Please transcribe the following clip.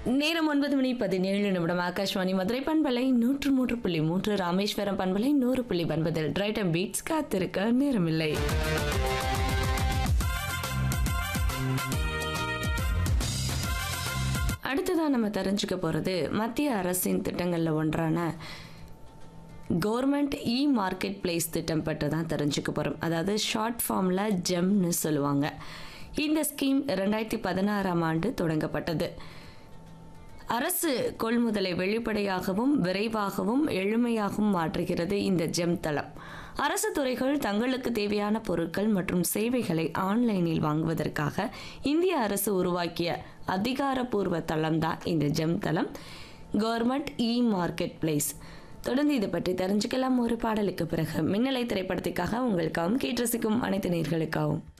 நேரம் ஒன்பது மணி பதினேழு நிமிடம் ஆகாஷ்வாணி மதுரை பண்பலை நூற்று மூன்று புள்ளி மூன்று ராமேஸ்வரம் பண்பலை நூறு புள்ளி ஒன்பதில் ட்ரைட்டம் பீட்ஸ் காத்திருக்க நேரமில்லை அடுத்ததான் நம்ம தெரிஞ்சுக்க போகிறது மத்திய அரசின் திட்டங்களில் ஒன்றான கவர்மெண்ட் இ மார்க்கெட் பிளேஸ் திட்டம் பற்றி தான் தெரிஞ்சுக்க போகிறோம் அதாவது ஷார்ட் ஃபார்மில் ஜெம்னு சொல்லுவாங்க இந்த ஸ்கீம் ரெண்டாயிரத்தி பதினாறாம் ஆண்டு தொடங்கப்பட்டது அரசு கொள்முதலை வெளிப்படையாகவும் விரைவாகவும் எளிமையாகவும் மாற்றுகிறது இந்த ஜெம் தளம் அரசு துறைகள் தங்களுக்கு தேவையான பொருட்கள் மற்றும் சேவைகளை ஆன்லைனில் வாங்குவதற்காக இந்திய அரசு உருவாக்கிய அதிகாரப்பூர்வ தளம் தான் இந்த ஜெம் தளம் கவர்மெண்ட் இ மார்க்கெட் பிளேஸ் தொடர்ந்து இதை பற்றி தெரிஞ்சுக்கலாம் ஒரு பாடலுக்கு பிறகு மின்னலை திரைப்படத்துக்காக உங்களுக்காகவும் கேட்டு ரசிக்கும் அனைத்து நேர்களுக்காகவும்